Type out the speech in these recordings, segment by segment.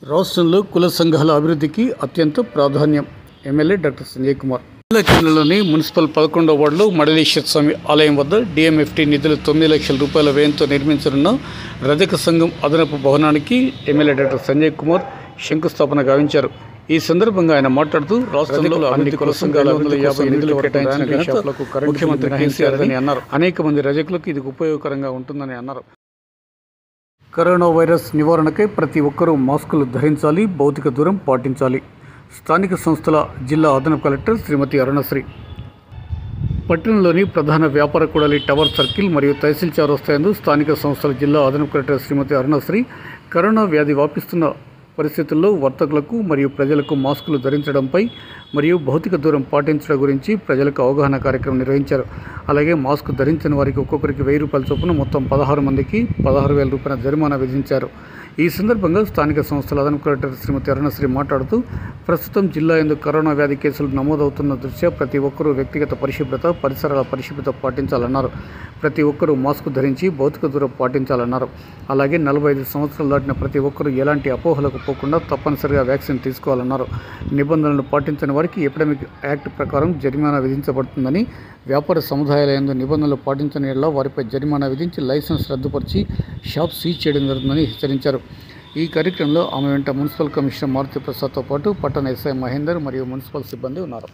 రాష్ట్రంలో కుల సంఘాల అభివృద్ధికి అత్యంత ప్రాధాన్యం ఎమ్మెల్యే డాక్టర్ సంజయ్ కుమార్ జిల్లా కేంద్రంలోని మున్సిపల్ పదకొండవ వార్డులో మడలేశ్వర స్వామి ఆలయం వద్ద డిఎంఎఫ్టీ నిధులు తొమ్మిది లక్షల రూపాయల వ్యయంతో నిర్మించనున్న రజక సంఘం అదనపు భవనానికి ఎమ్మెల్యే డాక్టర్ సంజయ్ కుమార్ శంకుస్థాపన గావించారు ఈ సందర్భంగా ఆయన మాట్లాడుతూ రాష్ట్రంలో అన్ని కుల సంఘాల వందల యాభై నిధులు కేటాయించిన ఘనత ముఖ్యమంత్రి కేసీఆర్ అని అన్నారు అనేక మంది రజకులకు ఇది ఉపయోగకరంగా ఉంటుందని అన్నారు కరోనా వైరస్ నివారణకై ప్రతి ఒక్కరూ మాస్కులు ధరించాలి భౌతిక దూరం పాటించాలి స్థానిక సంస్థల జిల్లా అదనపు కలెక్టర్ శ్రీమతి అరుణశ్రీ పట్టణంలోని ప్రధాన వ్యాపార కూడలి టవర్ సర్కిల్ మరియు తహసీల్ చౌరస్తాయందు స్థానిక సంస్థల జిల్లా అదనపు కలెక్టర్ శ్రీమతి అరుణశ్రీ కరోనా వ్యాధి వ్యాపిస్తున్న పరిస్థితుల్లో వర్తకులకు మరియు ప్రజలకు మాస్కులు ధరించడంపై మరియు భౌతిక దూరం పాటించడం గురించి ప్రజలకు అవగాహన కార్యక్రమం నిర్వహించారు అలాగే మాస్క్ ధరించిన వారికి ఒక్కొక్కరికి వెయ్యి రూపాయల చొప్పున మొత్తం పదహారు మందికి పదహారు వేల రూపాయల జరిమానా విధించారు ఈ సందర్భంగా స్థానిక సంస్థల అదనపు కలెక్టర్ శ్రీమతి అరుణశ్రీ మాట్లాడుతూ ప్రస్తుతం జిల్లా ఎందుకు కరోనా వ్యాధి కేసులు నమోదవుతున్న దృష్ట్యా ప్రతి ఒక్కరూ వ్యక్తిగత పరిశుభ్రత పరిసరాల పరిశుభ్రత పాటించాలన్నారు ప్రతి ఒక్కరూ మాస్క్ ధరించి భౌతిక దూరం పాటించాలన్నారు అలాగే నలభై ఐదు సంవత్సరాలు దాటిన ప్రతి ఒక్కరూ ఎలాంటి అపోహలకు పోకుండా తప్పనిసరిగా వ్యాక్సిన్ తీసుకోవాలన్నారు నిబంధనలు పాటించని వారికి ఎపిడమిక్ యాక్ట్ ప్రకారం జరిమానా విధించబడుతుందని వ్యాపార సముదాయాలయందు నిబంధనలు పాటించని యెడల వారిపై జరిమానా విధించి లైసెన్స్ రద్దుపరిచి షాప్ సీజ్ చేయడం జరుగుతుందని హెచ్చరించారు ఈ కార్యక్రమంలో ఆమె వెంట మున్సిపల్ కమిషనర్ మారుతి ప్రసాద్తో పాటు పట్టణ ఎస్ఐ మహేందర్ మరియు మున్సిపల్ సిబ్బంది ఉన్నారు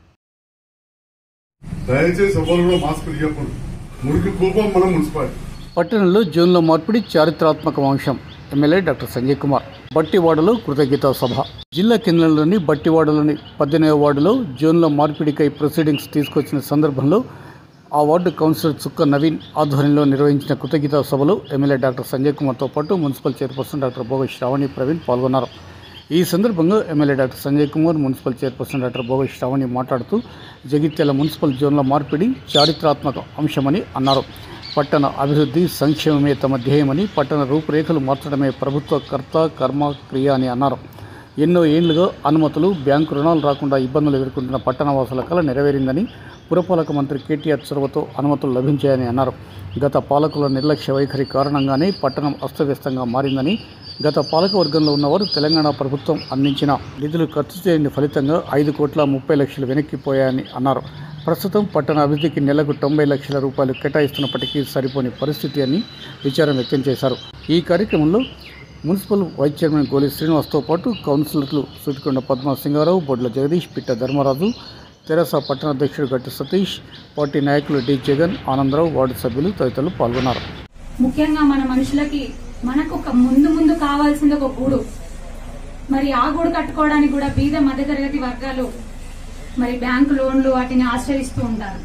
దయచేసి ఎవరు కూడా మాస్క్ తీయకూడదు మురికి కూపం మనం మున్సిపాలిటీ పట్టణంలో జోన్లో మార్పిడి చారిత్రాత్మక అంశం ఎమ్మెల్యే డాక్టర్ సంజయ్ కుమార్ బట్టివాడలో కృతజ్ఞతా సభ జిల్లా కేంద్రంలోని బట్టివాడలోని పద్దెనిమిదవ వార్డులో జోన్ల మార్పిడికై ప్రొసీడింగ్స్ తీసుకొచ్చిన సందర్భంలో ఆ వార్డు కౌన్సిలర్ చుక్క నవీన్ ఆధ్వర్యంలో నిర్వహించిన కృతజ్ఞతా సభలో ఎమ్మెల్యే డాక్టర్ సంజయ్ కుమార్తో పాటు municipal chairperson doctor Bhoga Shravani Praveen పాల్గొన్నారు ఈ సందర్భంగా MLA doctor Sanjay Kumar municipal chairperson doctor Bhoga Sravani మాట్లాడుతూ జగిత్యాల మున్సిపల్ జోన్ల మార్పిడి చారిత్రాత్మక అంశమని అన్నారు పట్టణ అభివృద్ధి సంక్షేమమే తమ ధ్యేయమని పట్టణ రూపురేఖలు మార్చడమే ప్రభుత్వ కర్త కర్మ క్రియ అని అన్నారు ఎన్నో ఏళ్లుగా అనుమతులు బ్యాంకు రుణాలు రాకుండా ఇబ్బందులు ఎదుర్కొంటున్న పట్టణవాసుల కళ నెరవేరిందని పురపాలక మంత్రి కేటీఆర్ చొరవతో అనుమతులు లభించాయని అన్నారు గత పాలకుల నిర్లక్ష్య వైఖరి కారణంగానే పట్టణం అస్తవ్యస్తంగా మారిందని గత పాలక వర్గంలో ఉన్నవారు తెలంగాణ ప్రభుత్వం అందించిన నిధులు ఖర్చు చేయని ఫలితంగా ఐదు కోట్ల ముప్పై లక్షలు వెనక్కిపోయాయని అన్నారు ప్రస్తుతం పట్టణ అభివృద్ధికి నెలకు తొంభై లక్షల రూపాయలు కేటాయిస్తున్నప్పటికీ సరిపోని పరిస్థితి అని విచారం వ్యక్తం చేశారు ఈ కార్యక్రమంలో మున్సిపల్ వైస్ చైర్మన్ గోలి శ్రీనివాస్తో పాటు కౌన్సిలర్లు సూటికొండ పద్మా సింగారావు బొడ్ల జగదీష్ పిట్ట ధర్మరాజు తెరాస పట్టణ అధ్యక్షుడు గట్టి సతీష్ పార్టీ నాయకులు డి జగన్ ఆనందరావు వార్డు సభ్యులు తదితరులు పాల్గొన్నారు ముఖ్యంగా మన మనుషులకి మనకు ఒక ముందు ముందు కావాల్సింది ఒక గూడు మరి ఆ గూడు కట్టుకోవడానికి కూడా బీద మధ్యతరగతి వర్గాలు మరి బ్యాంకు లోన్లు వాటిని ఆశ్రయిస్తూ ఉంటారు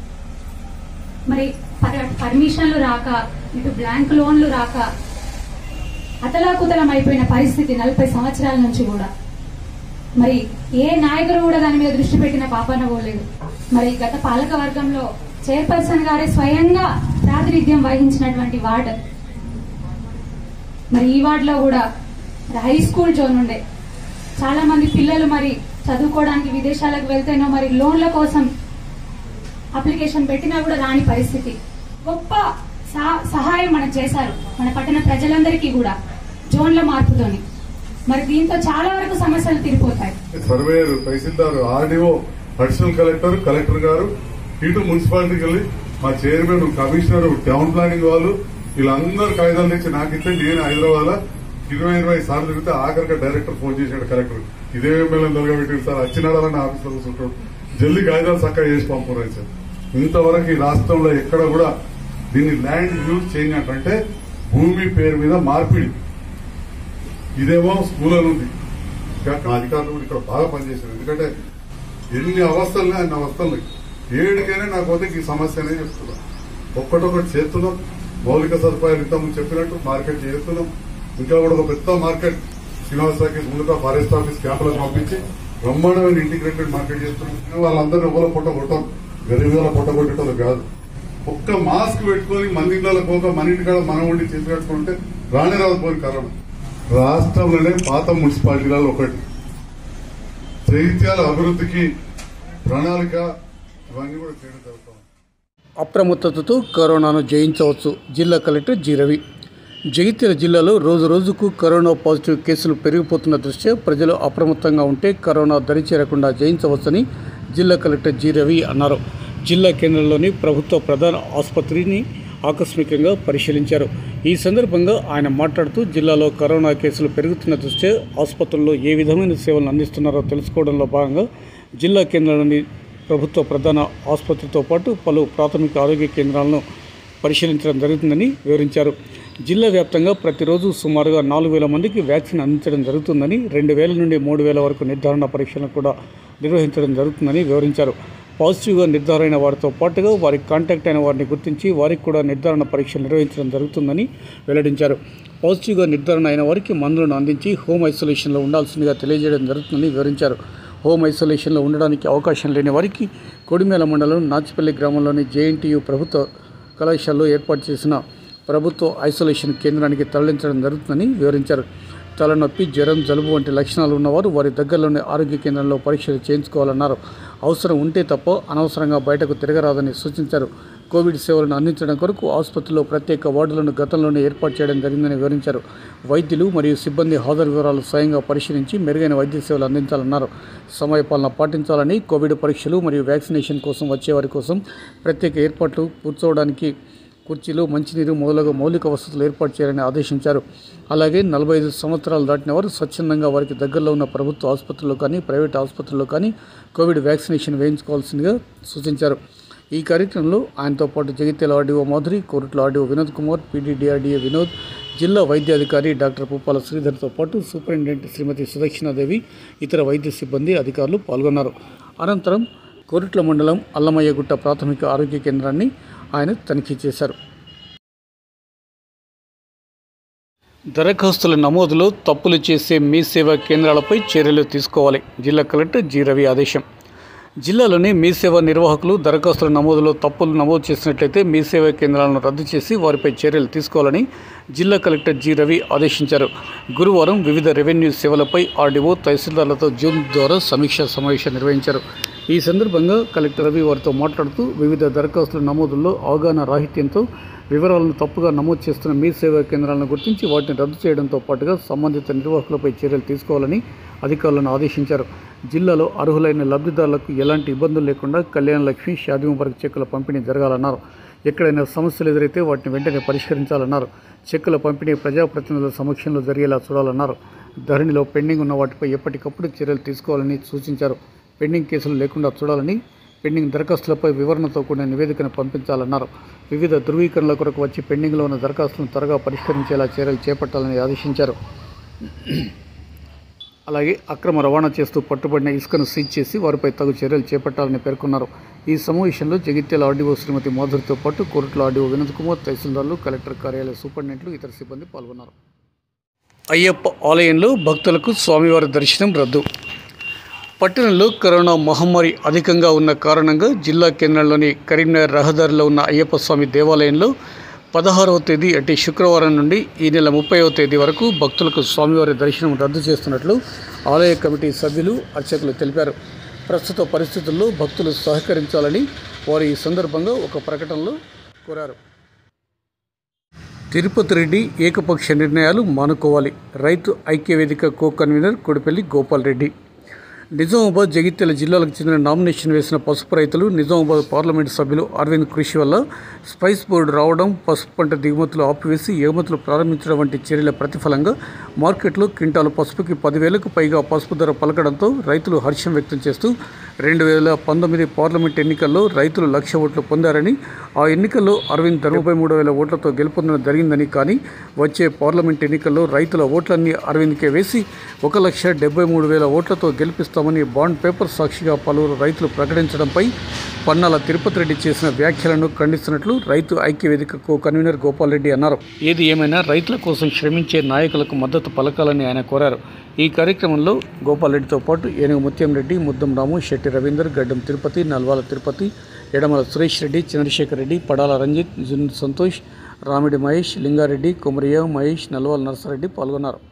మరి పర్- పర్మిషన్లు రాక ఇటు బ్యాంకు లోన్లు రాక అతలాకుతలం అయిపోయిన పరిస్థితి నలభై సంవత్సరాల నుంచి కూడా మరి ఏ నాయకుడు కూడా దాని మీద దృష్టి పెట్టిన పాపన పోలేదు మరి గత పాలక వర్గంలో చైర్పర్సన్ గారే స్వయంగా ప్రాతినిధ్యం వహించినటువంటి వార్డ్ మరి ఈ వార్డులో కూడా మరి హై స్కూల్ జోన్ ఉండే చాలా మంది పిల్లలు మరి చదువుకోవడానికి విదేశాలకు వెళ్తేనో మరి లోన్ల కోసం అప్లికేషన్ పెట్టినా కూడా రాని పరిస్థితి గొప్ప సహ- సహాయం మనకు చేశారు మన పట్టణ ప్రజలందరికీ కూడా జోన్ల మార్పుతోని మరి దీంతో చాలా వరకు సమస్యలు తీరిపోతాయి surveyor tahsildar RDO additional collector collector గారు ఇటు మున్సిపాలిటీకి వెళ్ళి మా చైర్మన్ కమిషనర్ టౌన్ ప్లానింగ్ వాళ్ళు వీళ్ళందరూ కాగితాలు తెచ్చి నాకు ఇస్తే నేను హైదరాబాద్ లో ఇరవై ఇరవై సార్లు తిరిగితే ఆఖరిగా డైరెక్టర్ ఫోన్ చేశాడు కలెక్టర్ ఇదే ఎమ్మెల్యే దొరకబెట్టాడు సార్ వచ్చినాడని ఆఫీసులో కూర్చుంటాడు జల్దీ కాగితాలు చక్కగా చేసి పంపున్నారు సార్ ఇంతవరకు ఈ రాష్ట్రంలో ఎక్కడ కూడా దీన్ని ల్యాండ్ యూజ్ చేయనట్టంటే భూమి పేరు మీద మార్పిడి ఇదేమో స్కూల్ అని ఉంది ఇంకా మా అధికారులు కూడా ఇక్కడ బాగా పనిచేశారు ఎందుకంటే ఎన్ని అవస్థలు అన్ని అవస్థలు ఏడుకైనా నాకు పోతే ఈ సమస్య అనే చెప్తున్నా ఒక్కటొక్కటి చేస్తున్నాం మౌలిక సదుపాయాలు ఇంతకుముందు చెప్పినట్టు మార్కెట్ చేస్తున్నాం ఇంకా కూడా ఒక పెద్ద మార్కెట్ శ్రీనివాసరావుకి ముందుగా ఫారెస్ట్ ఆఫీస్ క్యాంపులకు పంపించి బ్రహ్మాండమైన ఇంటిగ్రేటెడ్ మార్కెట్ చేస్తున్నాం వాళ్ళందరూ ఎవరో పొట్ట కొట్టం గరీబుల పొట్ట కొట్టేటోళ్ళు కాదు ఒక్క మాస్క్ పెట్టుకొని మంది ఇళ్ళకి పోక మన ఇంటి కాడ మనం ఉండి చేసి కట్టుకుంటే రాని రాదు పోయి కరోనా రాష్ట్రంలోనే పాత మున్సిపాలిటీలలో ఒకటి జైత్యాల అభివృద్ధికి ప్రణాళిక ఇవన్నీ కూడా చేయడం జరుగుతాం అప్రమత్తతతో కరోనాను జయించవచ్చు జిల్లా కలెక్టర్ జి రవి జగిత్యాల జిల్లాలో రోజు రోజుకు కరోనా పాజిటివ్ కేసులు పెరిగిపోతున్న దృష్ట్యా ప్రజలు అప్రమత్తంగా ఉంటే కరోనా దరి చేరకుండా జయించవచ్చని జిల్లా కలెక్టర్ జి రవి అన్నారు జిల్లా కేంద్రంలోని ప్రభుత్వ ప్రధాన ఆసుపత్రిని ఆకస్మికంగా పరిశీలించారు ఈ సందర్భంగా ఆయన మాట్లాడుతూ జిల్లాలో కరోనా కేసులు పెరుగుతున్న దృష్ట్యా ఆసుపత్రుల్లో ఏ విధమైన సేవలు అందిస్తున్నారో తెలుసుకోవడంలో భాగంగా జిల్లా కేంద్రంలోని ప్రభుత్వ ప్రధాన ఆసుపత్రితో పాటు పలు ప్రాథమిక ఆరోగ్య కేంద్రాలను పరిశీలించడం జరుగుతుందని వివరించారు జిల్లా వ్యాప్తంగా ప్రతిరోజు సుమారుగా నాలుగు వేల మందికి వ్యాక్సిన్ అందించడం జరుగుతుందని రెండు వేల నుండి మూడు వేల వరకు నిర్ధారణ పరీక్షలను కూడా నిర్వహించడం జరుగుతుందని వివరించారు పాజిటివ్గా నిర్ధారణ అయిన వారితో పాటుగా వారికి కాంటాక్ట్ అయిన వారిని గుర్తించి వారికి కూడా నిర్ధారణ పరీక్షలు నిర్వహించడం జరుగుతుందని వెల్లడించారు పాజిటివ్గా నిర్ధారణ అయిన వారికి మందులను అందించి హోమ్ ఐసోలేషన్లో ఉండాల్సిందిగా తెలియజేయడం జరుగుతుందని వివరించారు హోమ్ ఐసోలేషన్లో ఉండడానికి అవకాశం లేని వారికి కొడిమేల మండలం నాచిపల్లి గ్రామంలోని జేఎన్టీయు ప్రభుత్వ కళాశాలలో ఏర్పాటు చేసిన ప్రభుత్వ ఐసోలేషన్ కేంద్రానికి తరలించడం జరుగుతుందని వివరించారు తలనొప్పి జ్వరం జలుబు వంటి లక్షణాలు ఉన్నవారు వారి దగ్గరలోని ఆరోగ్య కేంద్రంలో పరీక్షలు చేయించుకోవాలన్నారు అవసరం ఉంటే తప్ప అనవసరంగా బయటకు తిరగరాదని సూచించారు కోవిడ్ సేవలను అందించడం కొరకు ఆసుపత్రిలో ప్రత్యేక వార్డులను గతంలోనే ఏర్పాటు చేయడం జరిగిందని వివరించారు వైద్యులు మరియు సిబ్బంది హాజరు వివరాలు స్వయంగా పరిశీలించి మెరుగైన వైద్య సేవలు అందించాలన్నారు సమయపాలన పాటించాలని కోవిడ్ పరీక్షలు మరియు వ్యాక్సినేషన్ కోసం వచ్చేవారి కోసం ప్రత్యేక ఏర్పాట్లు కూర్చోవడానికి కుర్చీలు మంచినీరు మొదలగు మౌలిక వసతులు ఏర్పాటు చేయాలని ఆదేశించారు అలాగే నలభై ఐదు సంవత్సరాలు దాటిన వారు స్వచ్ఛందంగా వారికి దగ్గరలో ఉన్న ప్రభుత్వ ఆసుపత్రుల్లో కానీ ప్రైవేట్ ఆసుపత్రుల్లో కానీ కోవిడ్ వ్యాక్సినేషన్ వేయించుకోవాల్సిందిగా సూచించారు ఈ కార్యక్రమంలో ఆయనతో పాటు Jagtial RDO Madhuri Korutla RDO Vinod Kumar PD DRDA Vinod జిల్లా వైద్యాధికారి డాక్టర్ పుప్పాల శ్రీధర్తో పాటు సూపరింటెండెంట్ శ్రీమతి సుదక్షిణాదేవి ఇతర వైద్య సిబ్బంది అధికారులు పాల్గొన్నారు అనంతరం కోరుట్ల మండలం అల్లమయ్యగుట్ట ప్రాథమిక ఆరోగ్య కేంద్రాన్ని ఆయన తనిఖీ చేశారు దరఖాస్తుల నమోదులో తప్పులు చేసే మీ సేవా కేంద్రాలపై చర్యలు తీసుకోవాలి జిల్లా కలెక్టర్ జి రవి ఆదేశం జిల్లాలోని మీ సేవ నిర్వాహకులు దరఖాస్తుల నమోదులో తప్పులు నమోదు చేసినట్లయితే మీ సేవా కేంద్రాలను రద్దు చేసి వారిపై చర్యలు తీసుకోవాలని జిల్లా కలెక్టర్ జి రవి ఆదేశించారు గురువారం వివిధ రెవెన్యూ సేవలపై ఆర్డీఓ తహసీల్దార్లతో జూమ్ ద్వారా సమీక్షా సమావేశం నిర్వహించారు ఈ సందర్భంగా కలెక్టర్ రవి వారితో మాట్లాడుతూ వివిధ దరఖాస్తుల నమోదుల్లో అవగాహన రాహిత్యంతో వివరాలను తప్పుగా నమోదు చేస్తున్న మీ సేవా కేంద్రాలను గుర్తించి వాటిని రద్దు చేయడంతో పాటుగా సంబంధిత నిర్వాహకులపై చర్యలు తీసుకోవాలని అధికారులను ఆదేశించారు జిల్లాలో అర్హులైన లబ్ధిదారులకు ఎలాంటి ఇబ్బందులు లేకుండా కళ్యాణ లక్ష్మి షాదీ ముబారక్ చెక్కుల పంపిణీ జరగాలన్నారు ఎక్కడైనా సమస్యలు ఎదురైతే వాటిని వెంటనే పరిష్కరించాలన్నారు చెక్కుల పంపిణీ ప్రజాప్రతినిధుల సమక్షంలో జరిగేలా చూడాలన్నారు ధరణిలో పెండింగ్ ఉన్న వాటిపై ఎప్పటికప్పుడు చర్యలు తీసుకోవాలని సూచించారు పెండింగ్ కేసులు లేకుండా చూడాలని పెండింగ్ దరఖాస్తులపై వివరణతో కూడిన నివేదికను పంపించాలన్నారు వివిధ ధృవీకరణల కొరకు వచ్చి పెండింగ్లో ఉన్న దరఖాస్తులను త్వరగా పరిష్కరించేలా చర్యలు చేపట్టాలని ఆదేశించారు అలాగే అక్రమ రవాణా చేస్తూ పట్టుబడిన ఇసుకను సీజ్ చేసి వారిపై తగు చర్యలు చేపట్టాలని పేర్కొన్నారు ఈ సమావేశంలో జగిత్యాల ఆర్డీఓ శ్రీమతి మాధురితో పాటు కోరుట్ల ఆర్డీఓ వినోద్ కుమార్ తహసీల్దార్లు కలెక్టర్ కార్యాలయ సూపరింటెండెంట్లు ఇతర సిబ్బంది పాల్గొన్నారు అయ్యప్ప ఆలయంలో భక్తులకు స్వామివారి దర్శనం రద్దు పట్టణంలో కరోనా మహమ్మారి అధికంగా ఉన్న కారణంగా జిల్లా కేంద్రంలోని కరీంనగర్ రహదారిలో ఉన్న అయ్యప్ప స్వామి దేవాలయంలో పదహారవ తేదీ అంటే శుక్రవారం నుండి ఈ నెల ముప్పైవ తేదీ వరకు భక్తులకు స్వామివారి దర్శనం రద్దు చేస్తున్నట్లు ఆలయ కమిటీ సభ్యులు అర్చకులు తెలిపారు ప్రస్తుత పరిస్థితుల్లో భక్తులు సహకరించాలని వారు ఈ సందర్భంగా ఒక ప్రకటనలో కోరారు తిరుపతి రెడ్డి ఏకపక్ష నిర్ణయాలు మానుకోవాలి రైతు ఐక్యవేదిక కో కన్వీనర్ కొడిపల్లి గోపాల్ రెడ్డి నిజామాబాద్ జగిత్యాల జిల్లాలకు చెందిన నామినేషన్ వేసిన పసుపు రైతులు నిజామాబాద్ పార్లమెంటు సభ్యులు అరవింద్ కృషి వల్ల స్పైస్ బోర్డు రావడం పసుపు పంట దిగుమతులు ఆపివేసి ఎగుమతులు ప్రారంభించడం వంటి చర్యల ప్రతిఫలంగా మార్కెట్లో క్వింటాలు పసుపుకి పదివేలకు పైగా పసుపు ధర పలకడంతో రైతులు హర్షం వ్యక్తం చేస్తూ రెండు వేల పంతొమ్మిది పార్లమెంట్ ఎన్నికల్లో రైతులు లక్ష ఓట్లు పొందారని ఆ ఎన్నికల్లో అరవింద్ ముప్పై మూడు వేల ఓట్లతో గెలుపొందడం జరిగిందని కానీ వచ్చే పార్లమెంట్ ఎన్నికల్లో రైతుల ఓట్లన్నీ అరవింద్కే వేసి ఒక లక్ష డెబ్బై మూడు వేల ఓట్లతో గెలిపిస్తామని బాండ్ పేపర్ సాక్షిగా పలువురు రైతులు ప్రకటించడంపై పన్నాల తిరుపతి రెడ్డి చేసిన వ్యాఖ్యలను ఖండిస్తున్నట్లు రైతు ఐక్యవేదిక కో కన్వీనర్ గోపాల్ రెడ్డి అన్నారు ఏది ఏమైనా రైతుల కోసం శ్రమించే నాయకులకు మద్దతు పలకాలని ఆయన కోరారు ఈ కార్యక్రమంలో గోపాల్ రెడ్డితో పాటు ఏనుగు ముత్యం రెడ్డి ముద్దం రాము శెట్టి రవీందర్ గడ్డం తిరుపతి నల్వాల తిరుపతి ఎడమల సురేష్ రెడ్డి చంద్రశేఖర్ రెడ్డి పడాల రంజిత్ జున్ సంతోష్ రామిడి మహేష్ లింగారెడ్డి కొమరియా మహేష్ నల్వాల నర్సారెడ్డి పాల్గొన్నారు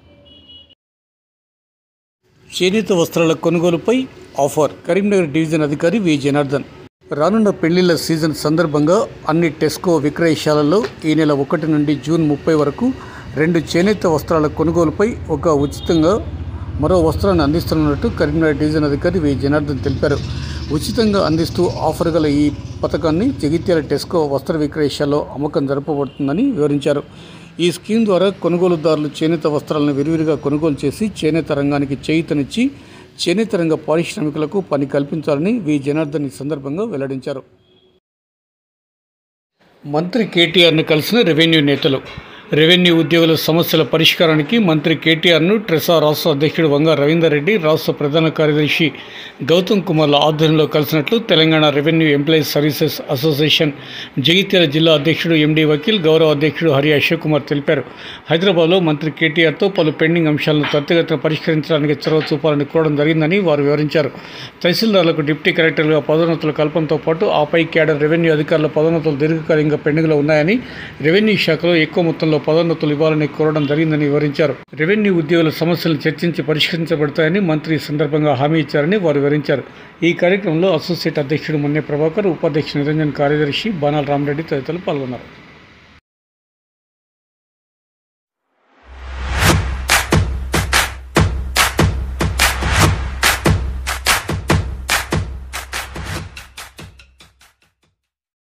చేనేత వస్త్రాల కొనుగోలుపై ఆఫర్ కరీంనగర్ డివిజన్ అధికారి వి జనార్దన్ రానున్న పెళ్లిళ్ల సీజన్ సందర్భంగా అన్ని టెస్కో విక్రయశాలల్లో ఈ నెల ఒకటి నుండి జూన్ ముప్పై వరకు రెండు చేనేత వస్త్రాల కొనుగోలుపై ఒక ఉచితంగా మరో వస్త్రాన్ని అందిస్తున్నట్టు కరీంనగర్ డివిజన్ అధికారి వి జనార్దన్ తెలిపారు ఉచితంగా అందిస్తూ ఆఫర్ గల ఈ పథకాన్ని జగిత్యాల టెస్కో వస్త్ర విక్రయశాలలో అమ్మకం జరపబడుతుందని వివరించారు ఈ స్కీమ్ ద్వారా కొనుగోలుదారులు చేనేత వస్త్రాలను విరివిరిగా కొనుగోలు చేసి చేనేత రంగానికి చేయూతనిచ్చి చేనేత రంగ పారిశ్రామికులకు పని కల్పించాలని వి జనార్దన్ ఈ సందర్భంగా వెల్లడించారు మంత్రి కేటీఆర్ను కలిసిన రెవెన్యూ నేతలు రెవెన్యూ ఉద్యోగుల సమస్యల పరిష్కారానికి మంత్రి కేటీఆర్ను ట్రెసా రాష్ట్ర అధ్యక్షుడు వంగ రవీందర్ రెడ్డి రాష్ట్ర ప్రధాన కార్యదర్శి గౌతమ్ కుమార్ల ఆధ్వర్యంలో కలిసినట్లు Telangana revenue employees services association Jagtial జిల్లా అధ్యక్షుడు ఎండి వకీల్ గౌరవ అధ్యక్షుడు హరి అశోక్ కుమార్ తెలిపారు హైదరాబాద్లో మంత్రి కేటీఆర్తో పలు పెండింగ్ అంశాలను త్వరితగతిన పరిష్కరించడానికి చొరవ చూపాలని కోరడం జరిగిందని వారు వివరించారు తహసీల్దార్లకు డిప్టీ కలెక్టర్లుగా పదోన్నతుల కల్పనతో పాటు ఆపై క్యాడర్ రెవెన్యూ అధికారుల పదోన్నతులు దీర్ఘకాలికంగా పెండింగ్లో ఉన్నాయని రెవెన్యూ శాఖలో ఎక్కువ మొత్తంలో పదోన్నతులు ఇవ్వాలని కోరడం జరిగిందని వివరించారు రెవెన్యూ ఉద్యోగుల సమస్యలను చర్చించి పరిష్కరించబడతాయని మంత్రి ఈ సందర్భంగా హామీ ఇచ్చారని వారు వివరించారు ఈ కార్యక్రమంలో అసోసియేట్ అధ్యక్షుడు మన్య ప్రభాకర్ ఉపాధ్యక్షుడు నిరంజన్ కార్యదర్శి బాణాల రామరెడ్డి తదితరులు పాల్గొన్నారు